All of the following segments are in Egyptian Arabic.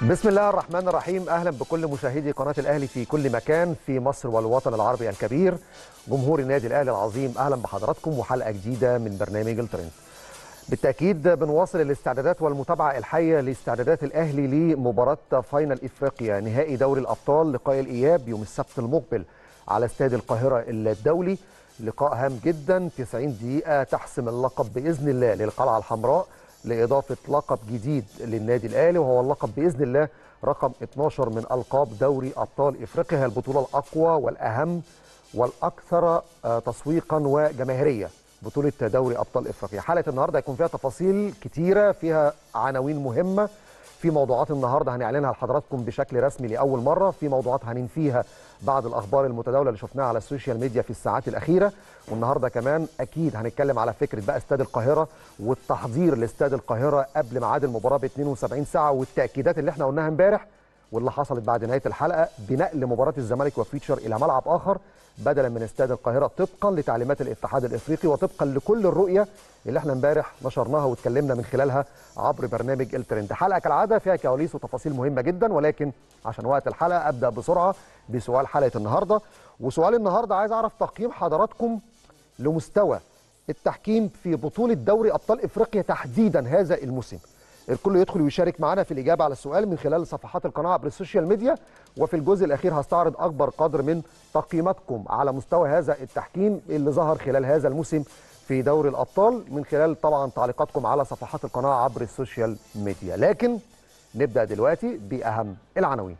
بسم الله الرحمن الرحيم اهلا بكل مشاهدي قناه الاهلي في كل مكان في مصر والوطن العربي الكبير جمهور النادي الاهلي العظيم اهلا بحضراتكم وحلقه جديده من برنامج الترند بالتاكيد بنواصل الاستعدادات والمتابعه الحيه لاستعدادات الاهلي لمباراه فاينل افريقيا نهائي دوري الابطال لقاء الاياب يوم السبت المقبل على استاد القاهره الدولي لقاء هام جدا 90 دقيقه تحسم اللقب باذن الله للقلعه الحمراء لإضافة لقب جديد للنادي الأهلي وهو اللقب بإذن الله رقم 12 من ألقاب دوري أبطال إفريقيا هي البطولة الأقوى والأهم والأكثر تسويقا وجماهيرية بطولة دوري أبطال إفريقيا حلقة النهاردة هيكون فيها تفاصيل كتيرة فيها عناوين مهمة في موضوعات النهارده هنعلنها لحضراتكم بشكل رسمي لاول مره في موضوعات هننفيها بعد الاخبار المتداوله اللي شفناها على السوشيال ميديا في الساعات الاخيره والنهارده كمان اكيد هنتكلم على فكره بقى استاد القاهره والتحضير لاستاد القاهره قبل ميعاد المباراه ب 72 ساعه والتاكيدات اللي احنا قلناها امبارح واللي حصلت بعد نهايه الحلقه بنقل مباراه الزمالك وفيتشر الى ملعب اخر بدلا من استاد القاهره طبقا لتعليمات الاتحاد الافريقي وطبقا لكل الرؤيه اللي احنا امبارح نشرناها واتكلمنا من خلالها عبر برنامج الترند حلقه كالعاده فيها كواليس وتفاصيل مهمه جدا ولكن عشان وقت الحلقه ابدا بسرعه بسؤال حلقه النهارده وسؤال النهارده عايز اعرف تقييم حضراتكم لمستوى التحكيم في بطوله دوري ابطال افريقيا تحديدا هذا الموسم الكل يدخل ويشارك معنا في الاجابه على السؤال من خلال صفحات القناه عبر السوشيال ميديا وفي الجزء الاخير هستعرض اكبر قدر من تقييماتكم على مستوى هذا التحكيم اللي ظهر خلال هذا الموسم في دوري الابطال من خلال طبعا تعليقاتكم على صفحات القناه عبر السوشيال ميديا لكن نبدا دلوقتي باهم العناوين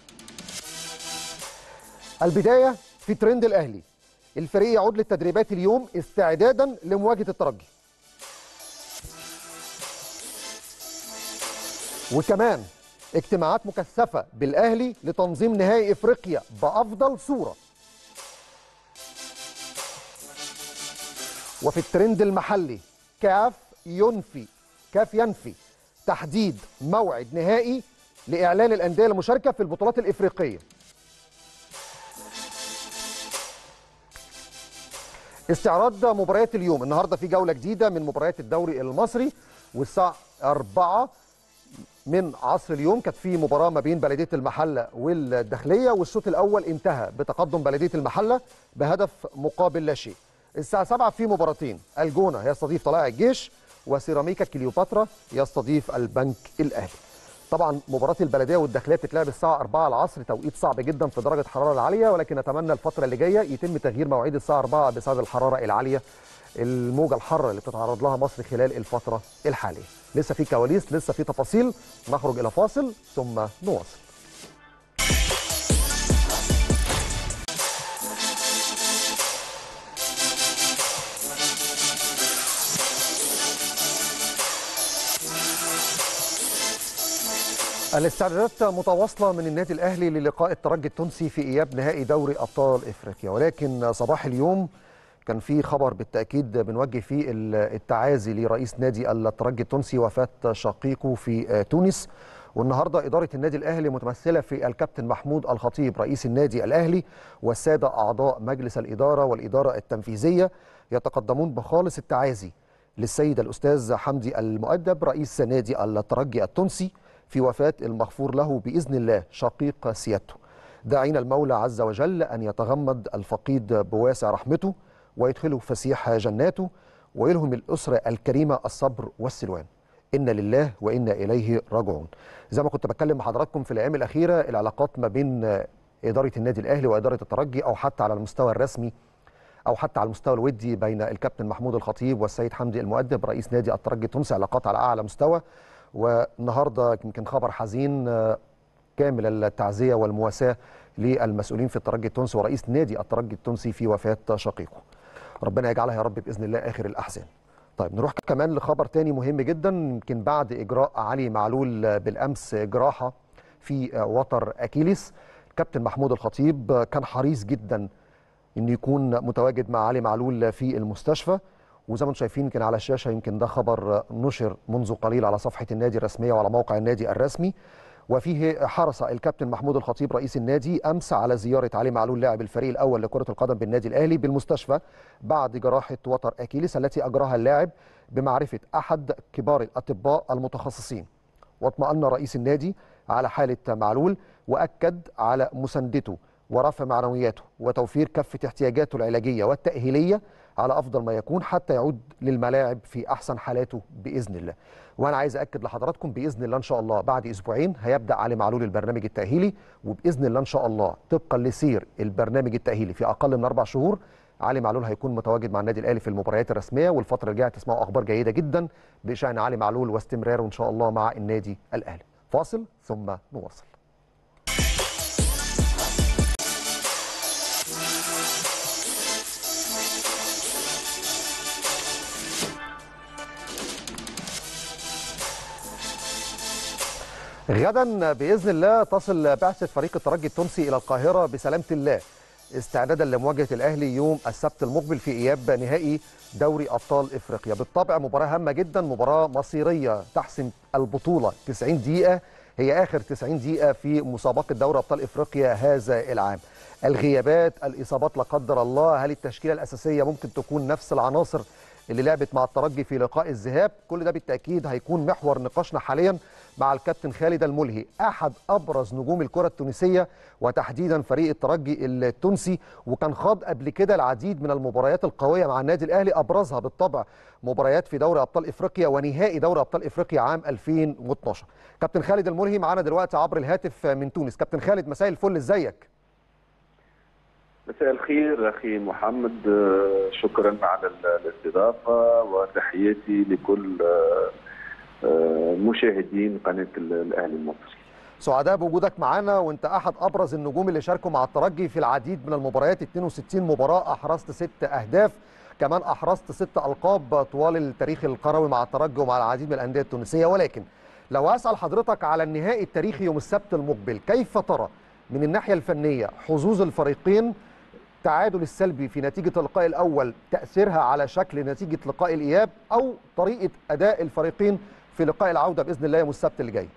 البدايه في ترند الاهلي الفريق يعود للتدريبات اليوم استعدادا لمواجهه الترجي وكمان اجتماعات مكثفه بالاهلي لتنظيم نهائي افريقيا بافضل صوره وفي الترند المحلي كاف ينفي كاف ينفي تحديد موعد نهائي لاعلان الانديه المشاركه في البطولات الافريقيه استعراض مباريات اليوم النهارده في جوله جديده من مباريات الدوري المصري والساعه 4 من عصر اليوم كانت في مباراه ما بين بلديه المحله والداخليه والشوط الاول انتهى بتقدم بلديه المحله بهدف مقابل لا شيء الساعه 7 في مباراتين الجونه يستضيف طلائع الجيش وسيراميكا كليوباترا يستضيف البنك الاهلي طبعا مباراه البلديه والداخليه بتتلعب الساعه 4 العصر توقيت صعب جدا في درجه الحراره العاليه ولكن نتمنى الفتره اللي جايه يتم تغيير مواعيد الساعه 4 بسبب الحراره العاليه الموجه الحاره اللي بتتعرض لها مصر خلال الفتره الحاليه لسه في كواليس لسه في تفاصيل نخرج الى فاصل ثم نواصل الاستعدادات متواصله من النادي الاهلي للقاء الترجي التونسي في اياب نهائي دوري ابطال افريقيا ولكن صباح اليوم كان في خبر بالتاكيد بنوجه فيه التعازي لرئيس نادي الترجي التونسي وفاه شقيقه في تونس والنهارده اداره النادي الاهلي متمثله في الكابتن محمود الخطيب رئيس النادي الاهلي والساده اعضاء مجلس الاداره والاداره التنفيذيه يتقدمون بخالص التعازي للسيد الاستاذ حمدي المؤدب رئيس نادي الترجي التونسي في وفاه المغفور له باذن الله شقيق سيادته داعين المولى عز وجل ان يتغمد الفقيد بواسع رحمته ويدخله فسيح جناته ويلهم الأسرة الكريمة الصبر والسلوان إن لله وإنا إليه راجعون زي ما كنت بتكلم مع حضراتكم في الأيام الأخيرة العلاقات ما بين إدارة النادي الأهلي وإدارة الترجي أو حتى على المستوى الرسمي أو حتى على المستوى الودي بين الكابتن محمود الخطيب والسيد حمدي المؤدب رئيس نادي الترجي التونسي علاقات على أعلى مستوى والنهارده يمكن خبر حزين كامل التعزية والمواساة للمسؤولين في الترجي التونسي ورئيس نادي الترجي التونسي في وفاة شقيقه ربنا يجعلها يا رب باذن الله اخر الاحزان. طيب نروح كمان لخبر تاني مهم جدا يمكن بعد اجراء علي معلول بالامس جراحه في وتر اكيليس كابتن محمود الخطيب كان حريص جدا انه يكون متواجد مع علي معلول في المستشفى وزي ما انتم شايفين يمكن على الشاشه يمكن ده خبر نشر منذ قليل على صفحه النادي الرسميه وعلى موقع النادي الرسمي وفيه حرص الكابتن محمود الخطيب رئيس النادي امس على زياره علي معلول لاعب الفريق الاول لكره القدم بالنادي الاهلي بالمستشفى بعد جراحه وتر اكيليس التي اجراها اللاعب بمعرفه احد كبار الاطباء المتخصصين واطمأن رئيس النادي على حالة معلول وأكد على مساندته ورفع معنوياته وتوفير كافة احتياجاته العلاجية والتأهيلية على أفضل ما يكون حتى يعود للملاعب في أحسن حالاته بإذن الله وأنا عايز أكد لحضراتكم بإذن الله إن شاء الله بعد أسبوعين هيبدأ علي معلول البرنامج التأهيلي وبإذن الله إن شاء الله طبقا لسير البرنامج التأهيلي في أقل من أربع شهور علي معلول هيكون متواجد مع النادي الاهلي في المباريات الرسميه والفتره اللي جايه هتسمعوا اخبار جيده جدا بشان علي معلول واستمراره ان شاء الله مع النادي الاهلي فاصل ثم نواصل غدا باذن الله تصل بعثه فريق الترجي التونسي الى القاهره بسلامه الله استعدادا لمواجهه الاهلي يوم السبت المقبل في اياب نهائي دوري ابطال افريقيا بالطبع مباراه هامه جدا مباراه مصيريه تحسم البطوله 90 دقيقه هي اخر 90 دقيقه في مسابقه دوري ابطال افريقيا هذا العام الغيابات الاصابات لا قدر الله هل التشكيله الاساسيه ممكن تكون نفس العناصر اللي لعبت مع الترجي في لقاء الذهاب كل ده بالتاكيد هيكون محور نقاشنا حاليا مع الكابتن خالد الملهي احد ابرز نجوم الكره التونسيه وتحديدا فريق الترجي التونسي وكان خاض قبل كده العديد من المباريات القويه مع النادي الاهلي ابرزها بالطبع مباريات في دوري ابطال افريقيا ونهائي دوري ابطال افريقيا عام 2012 كابتن خالد الملهي معانا دلوقتي عبر الهاتف من تونس كابتن خالد مساء الفل ازيك مساء الخير اخي محمد شكرا على الاستضافه وتحياتي لكل مشاهدين قناه الاهلي المصري. سعداء بوجودك معانا وانت احد ابرز النجوم اللي شاركوا مع الترجي في العديد من المباريات 62 مباراه احرزت ست اهداف كمان احرزت ست القاب طوال التاريخ القروي مع الترجي ومع العديد من الانديه التونسيه ولكن لو اسال حضرتك على النهائي التاريخي يوم السبت المقبل كيف ترى من الناحيه الفنيه حظوظ الفريقين التعادل السلبي في نتيجة اللقاء الأول تأثيرها على شكل نتيجة لقاء الإياب أو طريقة أداء الفريقين في لقاء العودة بإذن الله يوم السبت اللي جاي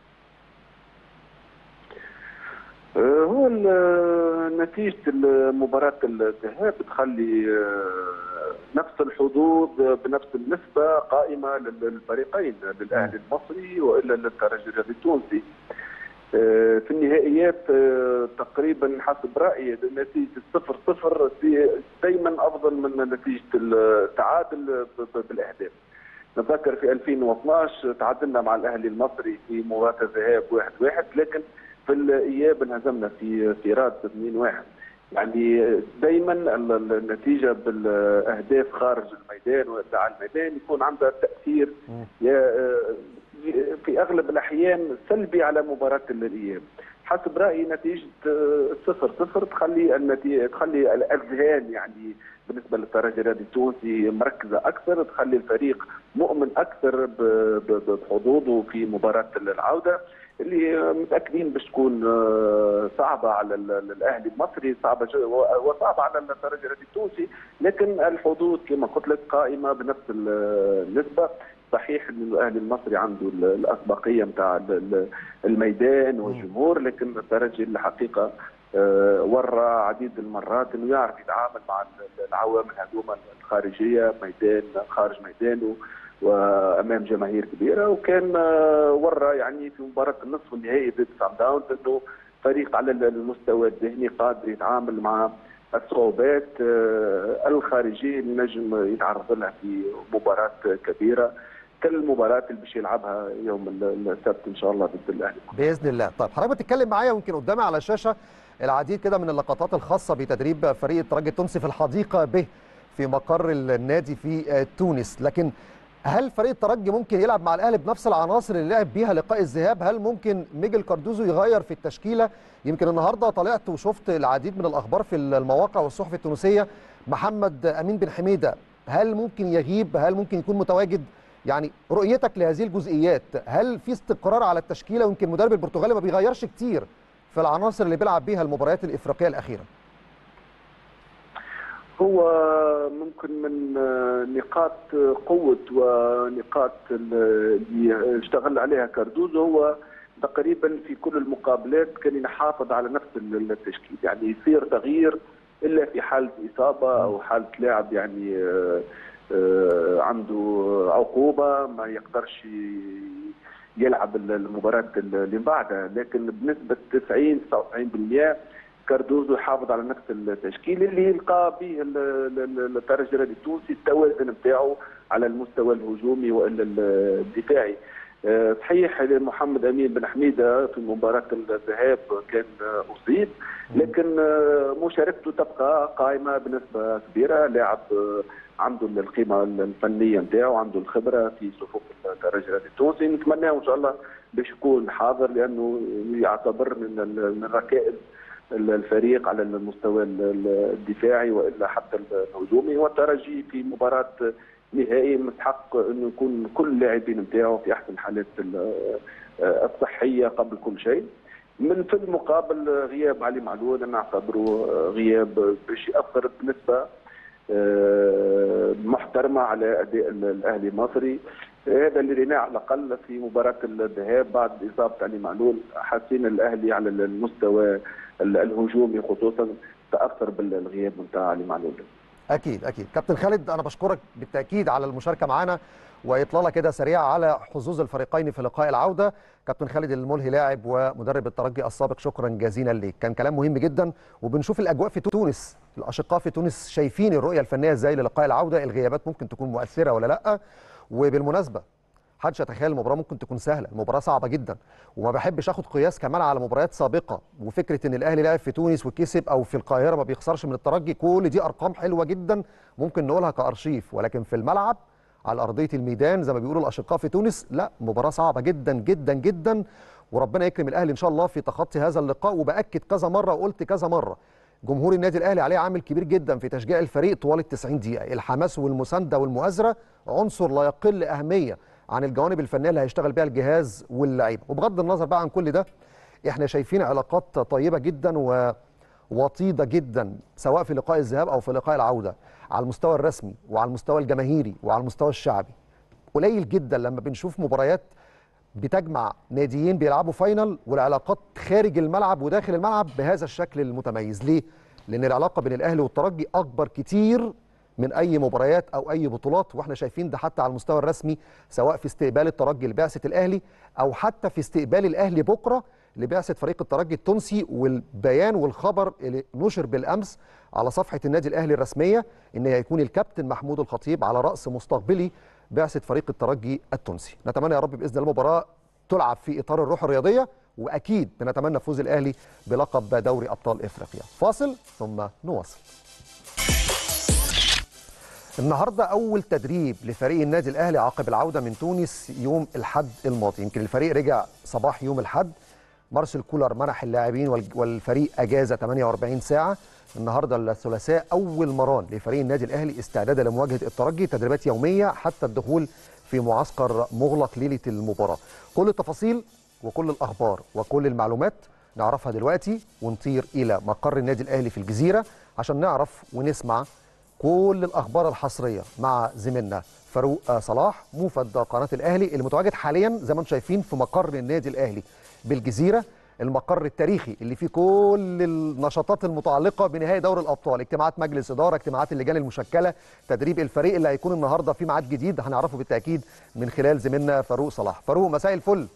هو نتيجة مباراة الذهاب بتخلي نفس الحظوظ بنفس النسبة قائمة للفريقين للأهلي المصري وإلا للترجي الرياضي التونسي في النهائيات تقريبا حسب رايي نتيجه الصفر صفر دائما افضل من نتيجه التعادل بالاهداف. نتذكر في 2012 تعادلنا مع الاهلي المصري في مباراه الذهاب 1 1 لكن في الاياب انهزمنا في في راد 2 1 يعني دائما النتيجه بالاهداف خارج الميدان وابداع الميدان يكون عندها تاثير في اغلب الاحيان سلبي على مباراه الاياب حسب رايي نتيجه صفر صفر تخلي النتيجه تخلي الاذهان يعني بالنسبه للترجي الرياضي التونسي مركزه اكثر تخلي الفريق مؤمن اكثر بحظوظه في مباراه العوده اللي متاكدين باش تكون صعبه على الاهلي المصري صعبه وصعبه على الترجي الرياضي التونسي لكن الحظوظ كما قلت لك قائمه بنفس النسبه صحيح ان الاهلي المصري عنده الاسبقيه نتاع الميدان والجمهور لكن الترجي الحقيقه ورى عديد المرات انه يعرف يتعامل مع العوامل هذوما الخارجيه ميدان خارج ميدانه وامام جماهير كبيره وكان ورى يعني في مباراه النصف النهائي ضد سان داونز انه فريق على المستوى الذهني قادر يتعامل مع الصعوبات الخارجيه اللي نجم يتعرض لها في مباراه كبيره كالمباراه اللي باش يلعبها يوم السبت ان شاء الله ضد الاهلي باذن الله طيب حضرتك بتتكلم معايا ويمكن قدامي على الشاشه العديد كده من اللقطات الخاصه بتدريب فريق الترجي التونسي في الحديقه به في مقر النادي في تونس لكن هل فريق الترجي ممكن يلعب مع الاهلي بنفس العناصر اللي لعب بيها لقاء الذهاب هل ممكن ميجل كاردوزو يغير في التشكيله يمكن النهارده طلعت وشفت العديد من الاخبار في المواقع والصحف التونسيه محمد امين بن حميده هل ممكن يغيب هل ممكن يكون متواجد يعني رؤيتك لهذه الجزئيات هل في استقرار على التشكيله ويمكن المدرب البرتغالي ما بيغيرش كتير في العناصر اللي بيلعب بيها المباريات الافريقيه الاخيره هو ممكن من نقاط قوة ونقاط اللي اشتغل عليها كاردوزو هو تقريبا في كل المقابلات كان يحافظ على نفس التشكيل يعني يصير تغيير الا في حاله اصابه او حاله لاعب يعني عنده عقوبه ما يقدرش يلعب المباراه اللي بعدها لكن بنسبه 90 99% كاردوزو يحافظ على نفس التشكيل اللي يلقى به الترجي الرياضي التونسي التوازن نتاعو على المستوى الهجومي والا الدفاعي صحيح محمد امين بن حميده في مباراه الذهاب كان اصيب لكن مشاركته تبقى قائمه بنسبه كبيره لاعب عنده القيمه الفنيه نتاعو عنده الخبره في صفوف الترجي الرياضي التونسي نتمناه ان شاء الله باش يكون حاضر لانه يعتبر من من ركائز الفريق على المستوى الدفاعي والا حتى الهجومي والترجي في مباراه نهائي مستحق انه يكون كل اللاعبين نتاعو في احسن حالات الصحيه قبل كل شيء. من في المقابل غياب علي معلول انا اعتبره غياب باش ياثر بنسبه محترمه على اداء الاهلي المصري هذا اللي ريناه على الاقل في مباراه الذهاب بعد اصابه علي معلول حاسين الاهلي على المستوى الهجومي خصوصا تاثر بالغياب نتاع علي معلول اكيد اكيد كابتن خالد انا بشكرك بالتاكيد على المشاركه معنا واطلاله كده سريعه على حظوظ الفريقين في لقاء العوده كابتن خالد الملهي لاعب ومدرب الترجي السابق شكرا جزيلا ليك كان كلام مهم جدا وبنشوف الاجواء في تونس الاشقاء في تونس شايفين الرؤيه الفنيه ازاي للقاء العوده الغيابات ممكن تكون مؤثره ولا لا وبالمناسبه محدش يتخيل المباراه ممكن تكون سهله المباراه صعبه جدا وما بحبش اخد قياس كمان على مباريات سابقه وفكره ان الاهلي لعب في تونس وكسب او في القاهره ما بيخسرش من الترجي كل دي ارقام حلوه جدا ممكن نقولها كارشيف ولكن في الملعب على ارضيه الميدان زي ما بيقولوا الاشقاء في تونس لا مباراه صعبه جدا جدا جدا وربنا يكرم الاهلي ان شاء الله في تخطي هذا اللقاء وباكد كذا مره وقلت كذا مره جمهور النادي الاهلي عليه عامل كبير جدا في تشجيع الفريق طوال ال 90 دقيقه الحماس والمسانده والمؤازره عنصر لا يقل اهميه عن الجوانب الفنيه اللي هيشتغل بيها الجهاز واللعيبه وبغض النظر بقى عن كل ده احنا شايفين علاقات طيبه جدا ووطيده جدا سواء في لقاء الذهاب او في لقاء العوده على المستوى الرسمي وعلى المستوى الجماهيري وعلى المستوى الشعبي قليل جدا لما بنشوف مباريات بتجمع ناديين بيلعبوا فاينل والعلاقات خارج الملعب وداخل الملعب بهذا الشكل المتميز ليه لان العلاقه بين الاهلي والترجي اكبر كتير من اي مباريات او اي بطولات واحنا شايفين ده حتى على المستوى الرسمي سواء في استقبال الترجي لبعثه الاهلي او حتى في استقبال الاهلي بكره لبعثه فريق الترجي التونسي والبيان والخبر اللي نشر بالامس على صفحه النادي الاهلي الرسميه ان هيكون الكابتن محمود الخطيب على راس مستقبلي بعثه فريق الترجي التونسي نتمنى يا رب باذن الله المباراه تلعب في اطار الروح الرياضيه واكيد بنتمنى فوز الاهلي بلقب دوري ابطال افريقيا فاصل ثم نواصل النهارده اول تدريب لفريق النادي الاهلي عقب العوده من تونس يوم الاحد الماضي يمكن الفريق رجع صباح يوم الاحد مارسيل كولر منح اللاعبين والفريق اجازه 48 ساعه النهارده الثلاثاء اول مران لفريق النادي الاهلي استعدادا لمواجهه الترجي تدريبات يوميه حتى الدخول في معسكر مغلق ليله المباراه كل التفاصيل وكل الاخبار وكل المعلومات نعرفها دلوقتي ونطير الى مقر النادي الاهلي في الجزيره عشان نعرف ونسمع كل الاخبار الحصريه مع زميلنا فاروق صلاح موفد قناه الاهلي اللي متواجد حاليا زي ما انتم شايفين في مقر النادي الاهلي بالجزيره المقر التاريخي اللي فيه كل النشاطات المتعلقه بنهائي دوري الابطال اجتماعات مجلس اداره اجتماعات اللجان المشكله تدريب الفريق اللي هيكون النهارده في ميعاد جديد هنعرفه بالتاكيد من خلال زميلنا فاروق صلاح فاروق مساء الفل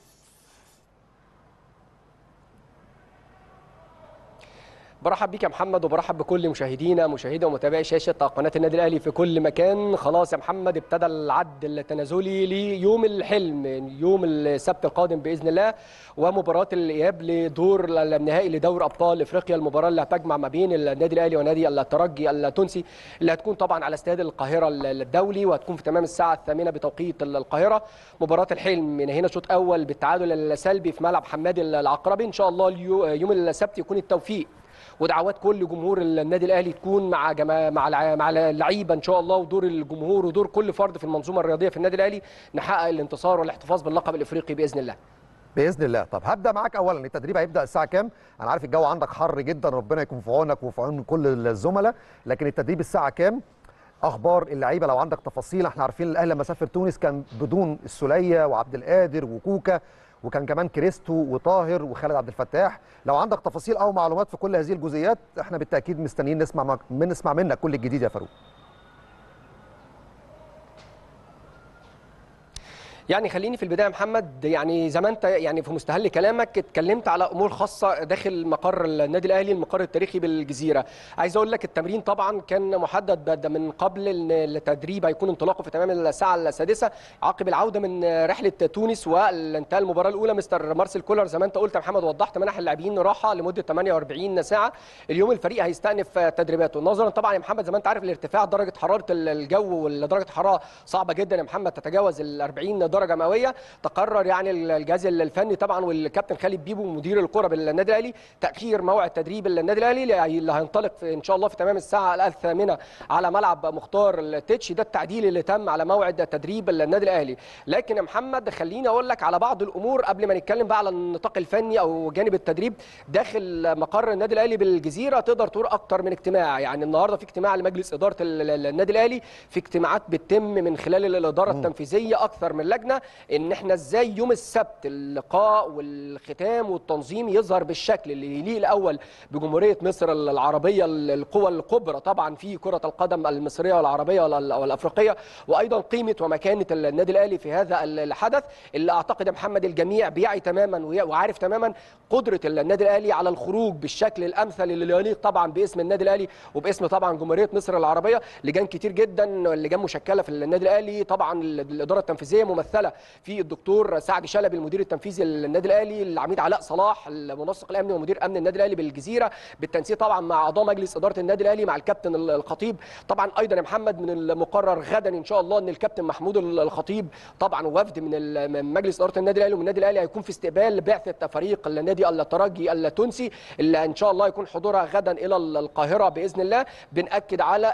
برحب بيك يا محمد وبرحب بكل مشاهدينا مشاهدي ومتابعي شاشه قناه النادي الاهلي في كل مكان خلاص يا محمد ابتدى العد التنازلي ليوم الحلم يوم السبت القادم باذن الله ومباراه الاياب لدور النهائي لدور ابطال افريقيا المباراه اللي هتجمع ما بين النادي الاهلي ونادي الترجي التونسي اللي هتكون طبعا على استاد القاهره الدولي وهتكون في تمام الساعه الثامنه بتوقيت القاهره مباراه الحلم من هنا شوط اول بالتعادل السلبي في ملعب حماد العقربي ان شاء الله يوم السبت يكون التوفيق ودعوات كل جمهور النادي الاهلي تكون مع جما... مع مع اللعيبه ان شاء الله ودور الجمهور ودور كل فرد في المنظومه الرياضيه في النادي الاهلي نحقق الانتصار والاحتفاظ باللقب الافريقي باذن الله باذن الله طب هبدا معاك اولا التدريب هيبدا الساعه كام انا عارف الجو عندك حر جدا ربنا يكون في عونك وفي عون كل الزملاء لكن التدريب الساعه كام اخبار اللعيبه لو عندك تفاصيل احنا عارفين الاهلي لما سافر تونس كان بدون السوليه وعبد القادر وكوكا وكان كمان كريستو وطاهر وخالد عبد الفتاح لو عندك تفاصيل او معلومات في كل هذه الجزئيات احنا بالتاكيد مستنيين نسمع من نسمع منك كل الجديد يا فاروق يعني خليني في البدايه يا محمد يعني زي ما انت يعني في مستهل كلامك اتكلمت على امور خاصه داخل مقر النادي الاهلي المقر التاريخي بالجزيره عايز اقول لك التمرين طبعا كان محدد بدا من قبل ان التدريب هيكون انطلاقه في تمام الساعه السادسه عقب العوده من رحله تونس وانتهى المباراه الاولى مستر مارسيل كولر زي ما انت قلت يا محمد وضحت منح اللاعبين راحه لمده 48 ساعه اليوم الفريق هيستأنف تدريباته نظرا طبعا يا محمد زي ما انت عارف لارتفاع درجه حراره الجو ودرجه الحراره صعبه جدا يا محمد تتجاوز ال 40 درجه مئويه تقرر يعني الجهاز الفني طبعا والكابتن خالد بيبو مدير الكره بالنادي الاهلي تاخير موعد تدريب النادي الاهلي اللي هينطلق في ان شاء الله في تمام الساعه الثامنه على ملعب مختار التتش ده التعديل اللي تم على موعد تدريب النادي الاهلي لكن يا محمد خليني اقول لك على بعض الامور قبل ما نتكلم بقى على النطاق الفني او جانب التدريب داخل مقر النادي الاهلي بالجزيره تقدر تقول اكتر من اجتماع يعني النهارده في اجتماع لمجلس اداره النادي الاهلي في اجتماعات بتتم من خلال الاداره التنفيذيه اكثر من لجنه ان احنا ازاي يوم السبت اللقاء والختام والتنظيم يظهر بالشكل اللي يليق الاول بجمهوريه مصر العربيه القوى الكبرى طبعا في كره القدم المصريه والعربيه والافريقيه وايضا قيمه ومكانه النادي الاهلي في هذا الحدث اللي اعتقد يا محمد الجميع بيعي تماما وعارف تماما قدره النادي الاهلي على الخروج بالشكل الامثل اللي يليق طبعا باسم النادي الاهلي وباسم طبعا جمهوريه مصر العربيه لجان كتير جدا لجان مشكله في النادي الاهلي طبعا الاداره التنفيذيه ممثله في الدكتور سعد شلبي المدير التنفيذي للنادي الاهلي العميد علاء صلاح المنسق الامني ومدير امن النادي الاهلي بالجزيره بالتنسيق طبعا مع اعضاء مجلس اداره النادي الاهلي مع الكابتن الخطيب طبعا ايضا يا محمد من المقرر غدا ان شاء الله ان الكابتن محمود الخطيب طبعا وفد من مجلس اداره النادي الاهلي ومن النادي الاهلي هيكون في استقبال بعثه فريق النادي الترجي التونسي اللي ان شاء الله يكون حضورها غدا الى القاهره باذن الله بناكد على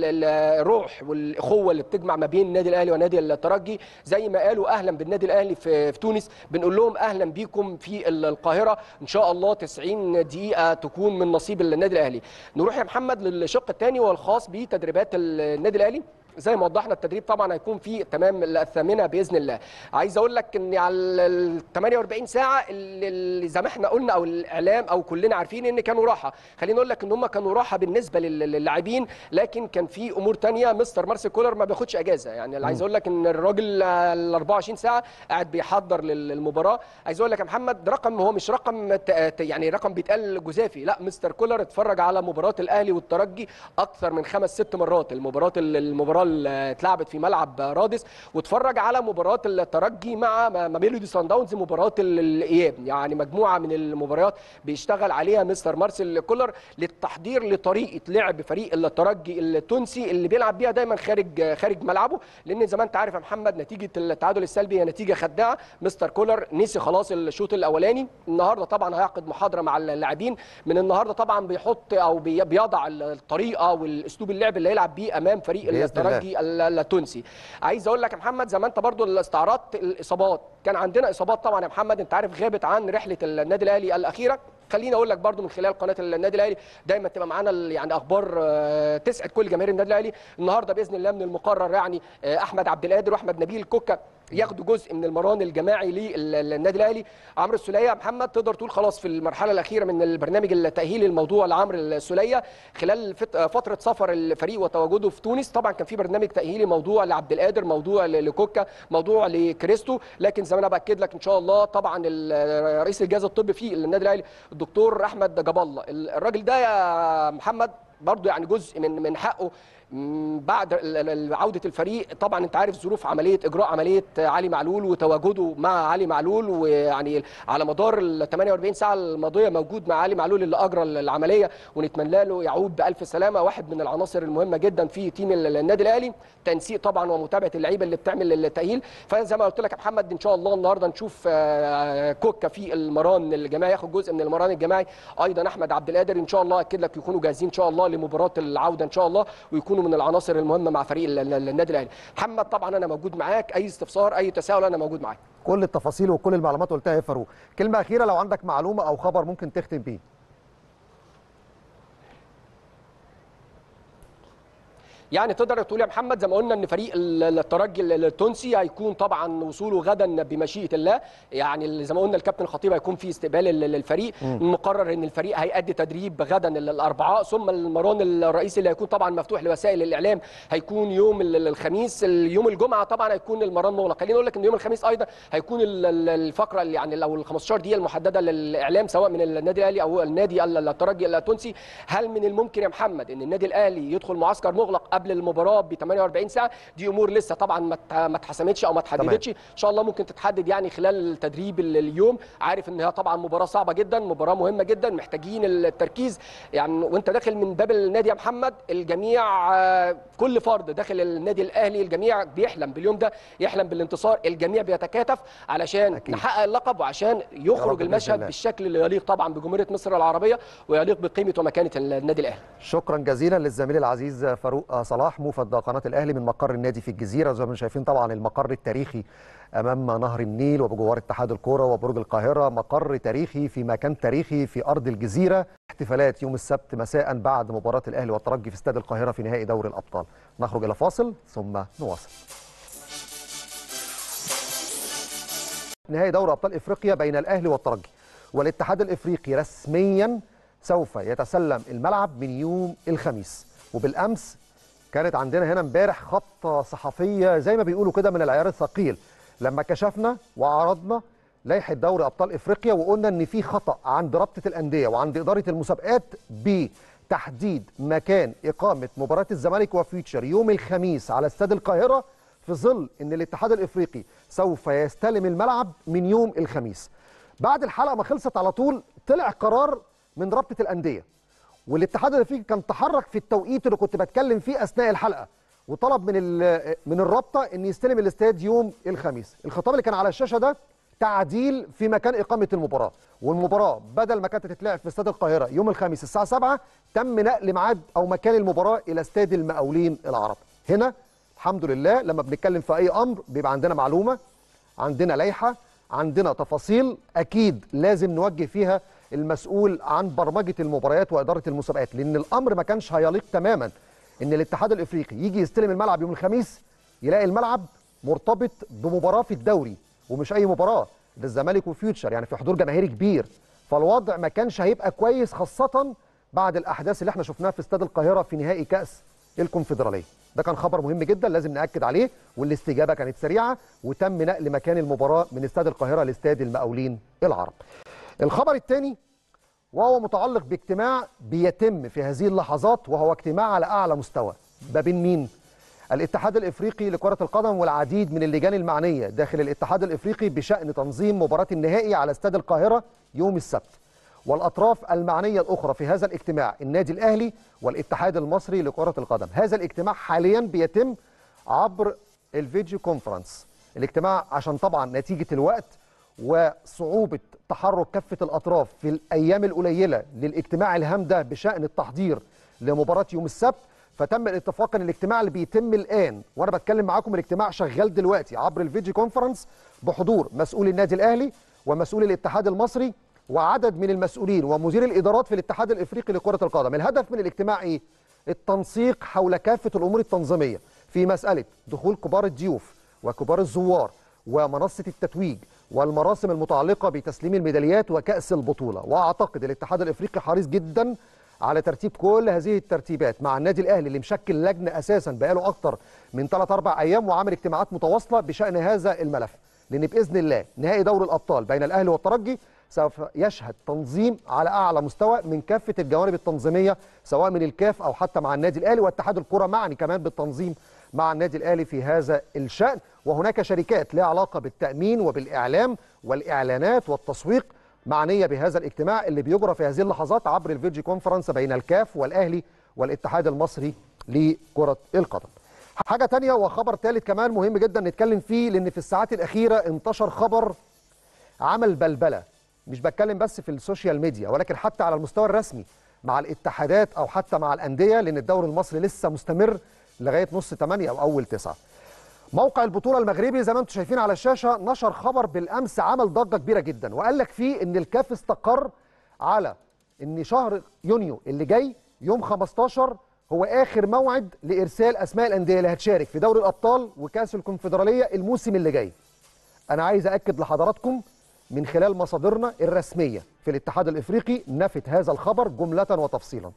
الروح والاخوه اللي بتجمع ما بين النادي الاهلي ونادي الترجي زي ما قالوا اهلا بالنادي الاهلي في, في تونس بنقول لهم اهلا بيكم في القاهره ان شاء الله 90 دقيقه تكون من نصيب النادي الاهلي نروح يا محمد للشق الثاني والخاص بتدريبات النادي الاهلي زي ما وضحنا التدريب طبعا هيكون في تمام الثامنه باذن الله عايز اقول لك ان على ال 48 ساعه اللي زي ما احنا قلنا او الاعلام او كلنا عارفين ان كانوا راحه خليني اقول لك ان هم كانوا راحه بالنسبه للاعبين لكن كان في امور ثانيه مستر مارسيل كولر ما بياخدش اجازه يعني اللي عايز اقول لك ان الراجل ال 24 ساعه قاعد بيحضر للمباراه عايز اقول لك يا محمد رقم هو مش رقم يعني رقم بيتقال جزافي لا مستر كولر اتفرج على مباراه الاهلي والترجي اكثر من خمس ست مرات المباراه المباراه اتلعبت في ملعب رادس واتفرج على مباراه الترجي مع ميلودي سان داونز مباراه الاياب يعني مجموعه من المباريات بيشتغل عليها مستر مارسيل كولر للتحضير لطريقه لعب فريق الترجي التونسي اللي بيلعب بيها دايما خارج خارج ملعبه لان زي ما انت عارف يا محمد نتيجه التعادل السلبي هي نتيجه خداعه مستر كولر نسي خلاص الشوط الاولاني النهارده طبعا هيعقد محاضره مع اللاعبين من النهارده طبعا بيحط او بيضع الطريقه والاسلوب اللعب اللي هيلعب بيه امام فريق الترجي التونسي عايز اقول لك يا محمد زي ما انت برضو استعرضت الاصابات كان عندنا اصابات طبعا يا محمد انت عارف غابت عن رحله النادي الاهلي الاخيره خليني اقول لك برضو من خلال قناه النادي الاهلي دايما تبقى معانا يعني اخبار تسعد كل جماهير النادي الاهلي النهارده باذن الله من المقرر يعني احمد عبد القادر واحمد نبيل كوكا ياخدوا جزء من المران الجماعي للنادي الاهلي عمرو السوليه محمد تقدر تقول خلاص في المرحله الاخيره من البرنامج التاهيلي الموضوع لعمرو السوليه خلال فتره سفر الفريق وتواجده في تونس طبعا كان في برنامج تاهيلي موضوع لعبد القادر موضوع لكوكا موضوع لكريستو لكن زي ما انا باكد لك ان شاء الله طبعا رئيس الجهاز الطبي في النادي الاهلي الدكتور احمد جاب الله الراجل ده يا محمد برضه يعني جزء من من حقه بعد عوده الفريق طبعا انت عارف ظروف عمليه اجراء عمليه علي معلول وتواجده مع علي معلول ويعني على مدار ال 48 ساعه الماضيه موجود مع علي معلول اللي اجرى العمليه ونتمنى له يعود بالف سلامه واحد من العناصر المهمه جدا في تيم النادي الاهلي تنسيق طبعا ومتابعه اللعيبه اللي بتعمل التاهيل فزي ما قلت لك يا محمد ان شاء الله النهارده نشوف كوكا في المران الجماعي ياخد جزء من المران الجماعي ايضا احمد عبد القادر ان شاء الله اكد لك يكونوا جاهزين ان شاء الله لمباراه العوده ان شاء الله ويكونوا من العناصر المهمه مع فريق النادي الاهلي محمد طبعا انا موجود معاك اي استفسار اي تساؤل انا موجود معاك كل التفاصيل وكل المعلومات قلتها يا فاروق كلمه اخيره لو عندك معلومه او خبر ممكن تختم بيه يعني تقدر تقول يا محمد زي ما قلنا ان فريق ال- الترجي ال- التونسي هيكون طبعا وصوله غدا بمشيئه الله يعني زي ما قلنا الكابتن الخطيب هيكون في استقبال ال- للفريق مقرر ان الفريق هيأدي تدريب غدا ال- الاربعاء ثم المران الرئيسي اللي هيكون طبعا مفتوح لوسائل الاعلام هيكون يوم ال- ال- الخميس يوم الجمعه طبعا هيكون المران مغلق خليني اقول لك ان يوم الخميس ايضا هيكون ال- ال- الفقره اللي يعني لو ال 15 دقيقه المحدده للاعلام سواء من النادي الاهلي او النادي ال- الترجي التونسي هل من الممكن يا محمد ان النادي الاهلي يدخل معسكر مغلق قبل المباراه ب 48 ساعه دي امور لسه طبعا ما ات- ما اتحسمتش او ما اتحددتش ان شاء الله ممكن تتحدد يعني خلال التدريب ال- اليوم عارف ان هي طبعا مباراه صعبه جدا مباراه مهمه جدا محتاجين التركيز يعني وانت داخل من باب النادي يا محمد الجميع آه، كل فرد داخل النادي الاهلي الجميع بيحلم باليوم ده يحلم بالانتصار الجميع بيتكاتف علشان أكيد. نحقق اللقب وعشان رب يخرج بإذن المشهد الله. بالشكل اللي يليق طبعا بجمهوريه مصر العربيه ويليق بقيمه ومكانه النادي الاهلي شكرا جزيلا للزميل العزيز فاروق صلاح موفد قناه الاهلي من مقر النادي في الجزيره زي ما شايفين طبعا المقر التاريخي امام نهر النيل وبجوار اتحاد الكوره وبرج القاهره مقر تاريخي في مكان تاريخي في ارض الجزيره احتفالات يوم السبت مساء بعد مباراه الاهلي والترجي في استاد القاهره في نهائي دوري الابطال نخرج الى فاصل ثم نواصل نهائي دوري ابطال افريقيا بين الاهلي والترجي والاتحاد الافريقي رسميا سوف يتسلم الملعب من يوم الخميس وبالامس كانت عندنا هنا امبارح خطه صحفيه زي ما بيقولوا كده من العيار الثقيل لما كشفنا وعرضنا لائحه دوري ابطال افريقيا وقلنا ان في خطا عند رابطه الانديه وعند اداره المسابقات بتحديد مكان اقامه مباراه الزمالك وفيوتشر يوم الخميس على استاد القاهره في ظل ان الاتحاد الافريقي سوف يستلم الملعب من يوم الخميس بعد الحلقه ما خلصت على طول طلع قرار من رابطه الانديه والاتحاد الافريقي كان تحرك في التوقيت اللي كنت بتكلم فيه اثناء الحلقه وطلب من ال- من الرابطه ان يستلم الاستاد يوم الخميس الخطاب اللي كان على الشاشه ده تعديل في مكان اقامه المباراه والمباراه بدل ما كانت تتلعب في استاد القاهره يوم الخميس الساعه 7 تم نقل ميعاد او مكان المباراه الى استاد المقاولين العرب هنا الحمد لله لما بنتكلم في اي امر بيبقى عندنا معلومه عندنا لائحه عندنا تفاصيل اكيد لازم نوجه فيها المسؤول عن برمجه المباريات واداره المسابقات لان الامر ما كانش هيليق تماما ان الاتحاد الافريقي يجي يستلم الملعب يوم الخميس يلاقي الملعب مرتبط بمباراه في الدوري ومش اي مباراه ده الزمالك وفيوتشر يعني في حضور جماهيري كبير فالوضع ما كانش هيبقى كويس خاصه بعد الاحداث اللي احنا شفناها في استاد القاهره في نهائي كاس الكونفدراليه ده كان خبر مهم جدا لازم ناكد عليه والاستجابه كانت سريعه وتم نقل مكان المباراه من استاد القاهره لاستاد المقاولين العرب الخبر الثاني وهو متعلق باجتماع بيتم في هذه اللحظات وهو اجتماع على اعلى مستوى ما بين مين الاتحاد الافريقي لكره القدم والعديد من اللجان المعنيه داخل الاتحاد الافريقي بشان تنظيم مباراه النهائي على استاد القاهره يوم السبت والاطراف المعنيه الاخرى في هذا الاجتماع النادي الاهلي والاتحاد المصري لكره القدم هذا الاجتماع حاليا بيتم عبر الفيديو كونفرنس الاجتماع عشان طبعا نتيجه الوقت وصعوبه تحرك كافه الاطراف في الايام القليله للاجتماع الهام ده بشان التحضير لمباراه يوم السبت فتم الاتفاق ان الاجتماع اللي بيتم الان وانا بتكلم معاكم الاجتماع شغال دلوقتي عبر الفيديو كونفرنس بحضور مسؤول النادي الاهلي ومسؤول الاتحاد المصري وعدد من المسؤولين ومدير الادارات في الاتحاد الافريقي لكره القدم الهدف من الاجتماع ايه التنسيق حول كافه الامور التنظيميه في مساله دخول كبار الضيوف وكبار الزوار ومنصه التتويج والمراسم المتعلقه بتسليم الميداليات وكاس البطوله واعتقد الاتحاد الافريقي حريص جدا على ترتيب كل هذه الترتيبات مع النادي الاهلي اللي مشكل لجنه اساسا بقاله اكتر من 3 4 ايام وعامل اجتماعات متواصله بشان هذا الملف لان باذن الله نهائي دوري الابطال بين الاهلي والترجي سوف يشهد تنظيم على اعلى مستوى من كافه الجوانب التنظيميه سواء من الكاف او حتى مع النادي الاهلي واتحاد الكره معني كمان بالتنظيم مع النادي الاهلي في هذا الشان وهناك شركات لها علاقه بالتامين وبالاعلام والاعلانات والتسويق معنيه بهذا الاجتماع اللي بيجرى في هذه اللحظات عبر الفيديو كونفرنس بين الكاف والاهلي والاتحاد المصري لكره القدم. حاجه تانية وخبر ثالث كمان مهم جدا نتكلم فيه لان في الساعات الاخيره انتشر خبر عمل بلبله مش بتكلم بس في السوشيال ميديا ولكن حتى على المستوى الرسمي مع الاتحادات او حتى مع الانديه لان الدوري المصري لسه مستمر لغايه نص 8 او اول 9 موقع البطوله المغربي زي ما انتم شايفين على الشاشه نشر خبر بالامس عمل ضجه كبيره جدا وقال لك فيه ان الكاف استقر على ان شهر يونيو اللي جاي يوم 15 هو اخر موعد لارسال اسماء الانديه اللي هتشارك في دوري الابطال وكاس الكونفدراليه الموسم اللي جاي انا عايز اكد لحضراتكم من خلال مصادرنا الرسميه في الاتحاد الافريقي نفت هذا الخبر جمله وتفصيلا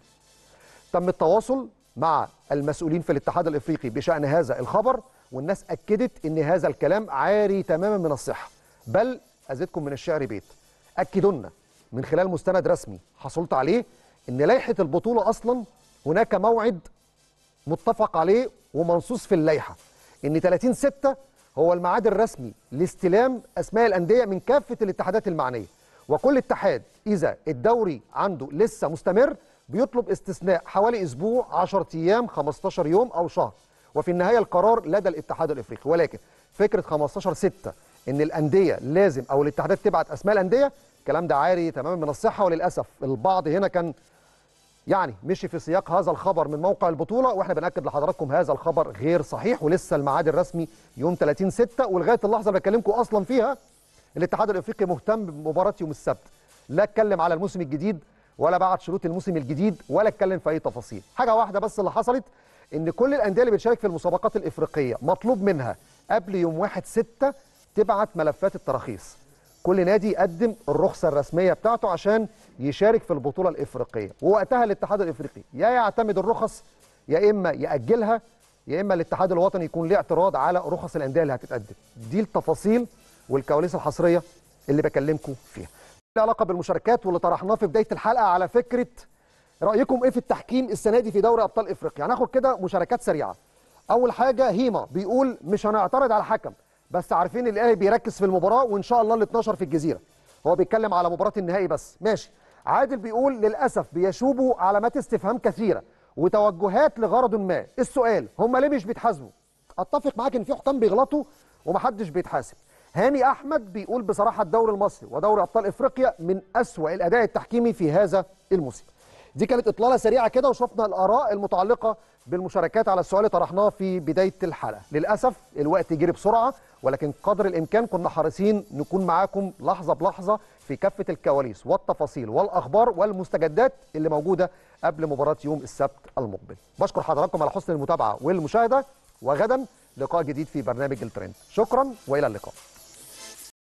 تم التواصل مع المسؤولين في الاتحاد الافريقي بشان هذا الخبر والناس اكدت ان هذا الكلام عاري تماما من الصحه بل ازيدكم من الشعر بيت اكدوا لنا من خلال مستند رسمي حصلت عليه ان لائحه البطوله اصلا هناك موعد متفق عليه ومنصوص في اللائحه ان 30 6 هو الميعاد الرسمي لاستلام اسماء الانديه من كافه الاتحادات المعنيه وكل اتحاد اذا الدوري عنده لسه مستمر بيطلب استثناء حوالي اسبوع 10 ايام 15 يوم او شهر وفي النهايه القرار لدى الاتحاد الافريقي ولكن فكره 15 6 ان الانديه لازم او الاتحادات تبعت اسماء الانديه الكلام ده عاري تماما من الصحه وللاسف البعض هنا كان يعني مشي في سياق هذا الخبر من موقع البطوله واحنا بناكد لحضراتكم هذا الخبر غير صحيح ولسه الميعاد الرسمي يوم 30 6 ولغايه اللحظه اللي بكلمكم اصلا فيها الاتحاد الافريقي مهتم بمباراه يوم السبت لا اتكلم على الموسم الجديد ولا بعد شروط الموسم الجديد ولا اتكلم في اي تفاصيل حاجه واحده بس اللي حصلت ان كل الانديه اللي بتشارك في المسابقات الافريقيه مطلوب منها قبل يوم 1 6 تبعت ملفات التراخيص كل نادي يقدم الرخصه الرسميه بتاعته عشان يشارك في البطوله الافريقيه ووقتها الاتحاد الافريقي يا يعتمد الرخص يا اما ياجلها يا اما الاتحاد الوطني يكون ليه اعتراض على رخص الانديه اللي هتتقدم دي التفاصيل والكواليس الحصريه اللي بكلمكم فيها لها علاقه بالمشاركات واللي طرحناه في بدايه الحلقه على فكره رايكم ايه في التحكيم السنه دي في دوري ابطال افريقيا هناخد كده مشاركات سريعه اول حاجه هيما بيقول مش هنعترض على الحكم بس عارفين ان الاهلي بيركز في المباراه وان شاء الله ال 12 في الجزيره هو بيتكلم على مباراه النهائي بس ماشي عادل بيقول للاسف بيشوبوا علامات استفهام كثيره وتوجهات لغرض ما السؤال هم ليه مش بيتحاسبوا اتفق معاك ان في حكام بيغلطوا ومحدش بيتحاسب هاني احمد بيقول بصراحه الدوري المصري ودوري ابطال افريقيا من اسوا الاداء التحكيمي في هذا الموسم دي كانت اطلاله سريعه كده وشفنا الاراء المتعلقه بالمشاركات على السؤال اللي طرحناه في بدايه الحلقه للاسف الوقت جري بسرعه ولكن قدر الامكان كنا حريصين نكون معاكم لحظه بلحظه في كافه الكواليس والتفاصيل والاخبار والمستجدات اللي موجوده قبل مباراه يوم السبت المقبل بشكر حضراتكم على حسن المتابعه والمشاهده وغدا لقاء جديد في برنامج الترند شكرا والى اللقاء